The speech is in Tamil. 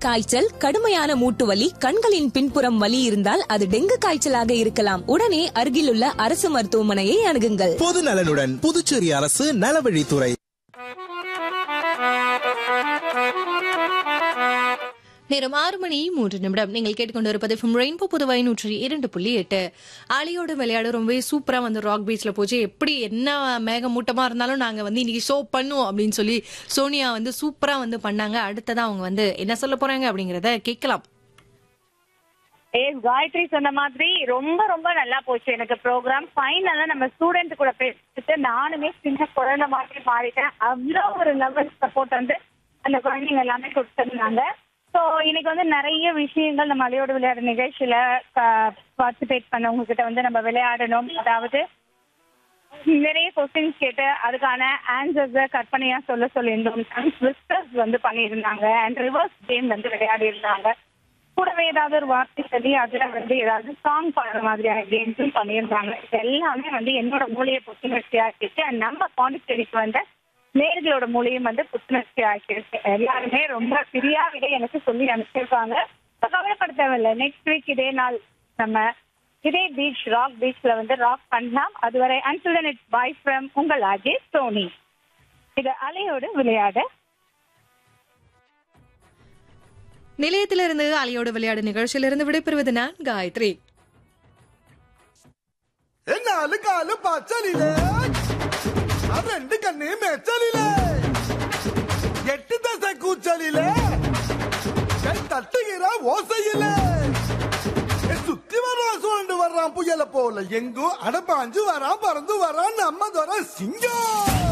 காய்ச்சல் கடுமையான மூட்டு வலி கண்களின் பின்புறம் வலி இருந்தால் அது டெங்கு காய்ச்சலாக இருக்கலாம் உடனே அருகிலுள்ள அரசு மருத்துவமனையை அணுகுங்கள் பொது நலனுடன் புதுச்சேரி அரசு நலவழித்துறை நேரம் ஆறு மணி மூன்று நிமிடம் நீங்கள் கேட்டுக்கொண்டு இருப்பது ஃபிம் ரெயின்போ புதுவை நூற்றி இரண்டு புள்ளி எட்டு அலியோட விளையாடு ரொம்பவே சூப்பரா வந்து ராக் பீச்ல போச்சு எப்படி என்ன மேகமூட்டமா இருந்தாலும் நாங்க வந்து இன்னைக்கு ஷோ பண்ணுவோம் அப்படின்னு சொல்லி சோனியா வந்து சூப்பரா வந்து பண்ணாங்க அடுத்ததா அவங்க வந்து என்ன சொல்ல போறாங்க அப்படிங்கறத கேட்கலாம் ஏஸ் காயத்ரி சொன்ன மாதிரி ரொம்ப ரொம்ப நல்லா போச்சு எனக்கு ப்ரோக்ராம் ஃபைனலா நம்ம ஸ்டூடெண்ட் கூட பேசிட்டு நானுமே சின்ன குழந்தை மாதிரி மாறிட்டேன் அவ்வளோ ஒரு லெவல் சப்போர்ட் வந்து அந்த குழந்தைங்க எல்லாமே கொடுத்துருந்தாங்க ஸோ இன்னைக்கு வந்து நிறைய விஷயங்கள் நம்ம அலையோட விளையாடு நிகழ்ச்சியில பார்ட்டிசிபேட் பண்ணவங்க கிட்ட வந்து நம்ம விளையாடணும் அதாவது நிறைய கொஸ்டின்ஸ் கேட்டு அதுக்கான ஆன்சர்ஸ கற்பனையா சொல்ல சொல்லியிருந்தோம் ட்விஸ்டர்ஸ் வந்து பண்ணியிருந்தாங்க அண்ட் ரிவர்ஸ் கேம் வந்து விளையாடி இருந்தாங்க கூடவே ஏதாவது ஒரு வார்த்தை சொல்லி அதுல வந்து ஏதாவது சாங் பாடுற மாதிரியான கேம்ஸும் பண்ணியிருந்தாங்க இது எல்லாமே வந்து என்னோட மூளையை புத்துணர்ச்சி ஆக்கிடுச்சு அண்ட் நம்ம பாண்டிச்சேரிக்கு வந்த நேர்களோட மூலையும் வந்து புத்துணர்ச்சி ஆக்கிடுச்சு எல்லாருமே ரொம்ப ஃப்ரீயா விட எனக்கு சொல்லி அனுப்பிச்சிருக்காங்க So, கவலைப்பட தேவையில்லை நெக்ஸ்ட் வீக் இதே நாள் நம்ம இதே பீச் ராக் பீச்ல வந்து ராக் பண்ணலாம் அதுவரை அன்டில் இட்ஸ் பாய் ஃப்ரம் உங்கள் அஜய் சோனி இது அலையோடு விளையாட நிலையத்திலிருந்து அலியோட விளையாடு நிகழ்ச்சியிலிருந்து விடைபெறுவது நான் காயத்ரி നാല് കാല് പച്ചലിലേ ആ രണ്ട് കണ്ണേ മെച്ചലിലേ എട്ട് ദശ കൂച്ചലിലേ கை தட்டுகிற ஓசையிலே ஏ, சுத்தி வர்றான் சுழண்டு வர்றான் புயல போல எங்கோ அடப்பாஞ்சு வரான் பறந்து வரான் நம்ம துறை சிங்கம்